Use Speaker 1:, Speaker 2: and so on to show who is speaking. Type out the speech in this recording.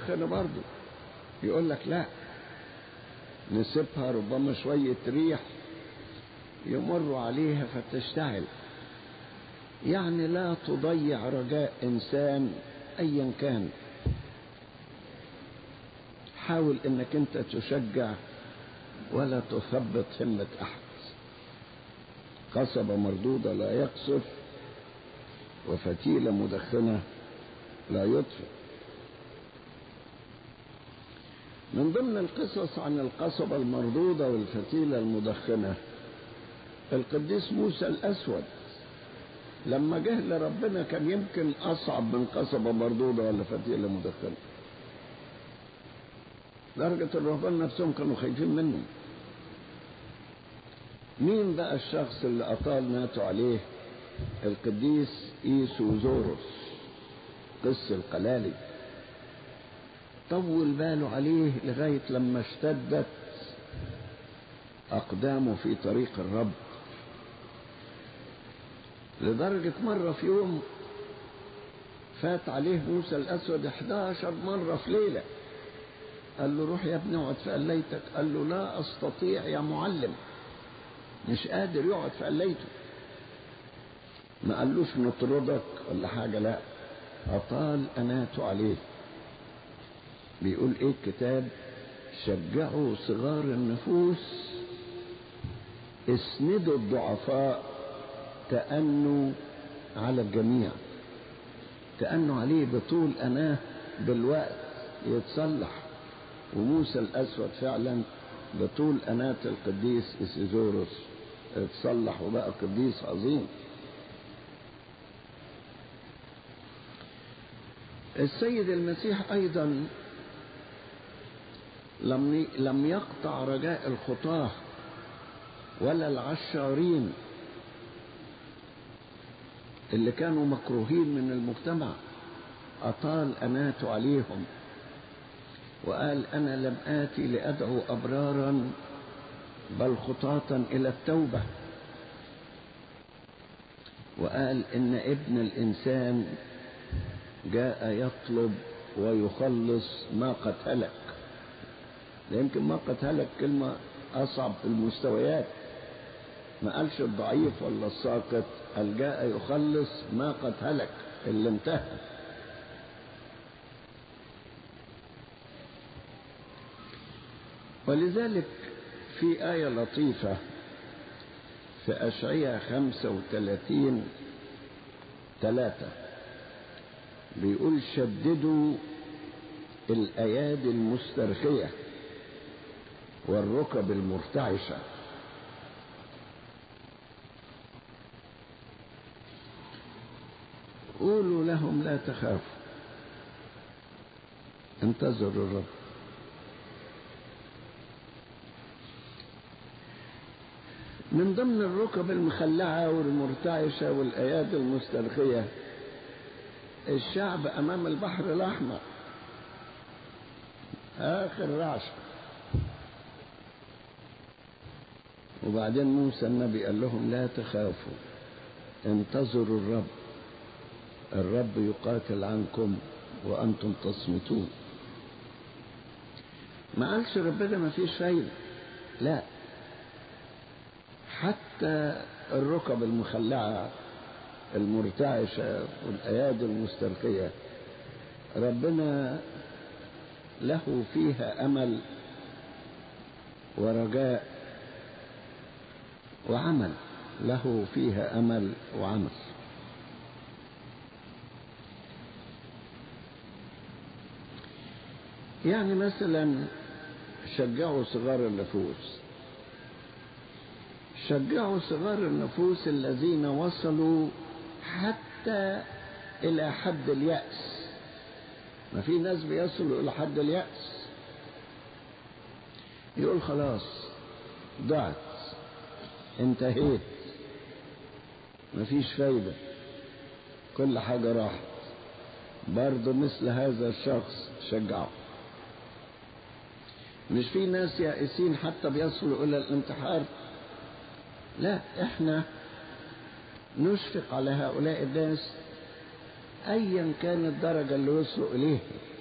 Speaker 1: مدخنة برضه يقول لك لا نسيبها ربما شوية ريح يمر عليها فتشتعل يعني لا تضيع رجاء إنسان أيا كان حاول انك انت تشجع ولا تثبط همة احد قصبة مردودة لا يقصف وفتيلة مدخنة لا يطفئ من ضمن القصص عن القصبة المردودة والفتيلة المدخنة القديس موسى الأسود لما جه لربنا كان يمكن أصعب من قصبة مردودة ولا فتيلة مدخنة درجة الرهبان نفسهم كانوا خايفين منه مين بقى الشخص اللي أطال ناتو عليه القديس إيسوزوروس قس القلالي طول باله عليه لغاية لما اشتدت أقدامه في طريق الرب لدرجة مرة في يوم فات عليه موسى الأسود 11 مرة في ليلة قال له روح يا ابني اقعد في قليتك قال له لا استطيع يا معلم مش قادر يقعد في قليته ما قالوش نطردك ولا حاجه لا اطال اناته عليه بيقول ايه الكتاب شجعوا صغار النفوس اسندوا الضعفاء تأنوا على الجميع تأنوا عليه بطول أناه بالوقت يتصلح وموسى الأسود فعلا بطول أناة القديس إسيزوروس اتصلح وبقى قديس عظيم السيد المسيح أيضا لم لم يقطع رجاء الخطاة ولا العشارين اللي كانوا مكروهين من المجتمع أطال أناته عليهم وقال أنا لم آتي لأدعو أبرارا بل خطاة إلى التوبة وقال إن ابن الإنسان جاء يطلب ويخلص ما قد هلك يمكن ما قد هلك كلمة أصعب في المستويات ما قالش الضعيف ولا الساقط قال جاء يخلص ما قد هلك اللي انتهى ولذلك في آية لطيفة في أشعية خمسة وثلاثين ثلاثة بيقول شددوا الأيادي المسترخية والركب المرتعشة قولوا لهم لا تخافوا انتظروا الرب من ضمن الركب المخلعة والمرتعشة والأيادي المسترخية الشعب أمام البحر الأحمر آخر رعشة وبعدين موسى النبي قال لهم لا تخافوا انتظروا الرب الرب يقاتل عنكم وأنتم تصمتون ما قالش ربنا ما فيش فايدة لا حتى الركب المخلعة المرتعشة والأيادي المسترخية ربنا له فيها أمل ورجاء وعمل له فيها أمل وعمل يعني مثلا شجعوا صغار النفوس شجعوا صغار النفوس الذين وصلوا حتى إلى حد اليأس ما في ناس بيصلوا إلى حد اليأس يقول خلاص ضعت انتهيت مفيش فايدة كل حاجة راحت برضه مثل هذا الشخص شجعه مش في ناس يائسين حتى بيصلوا إلى الانتحار لا احنا نشفق على هؤلاء الناس ايا كانت الدرجة اللي وصلوا اليها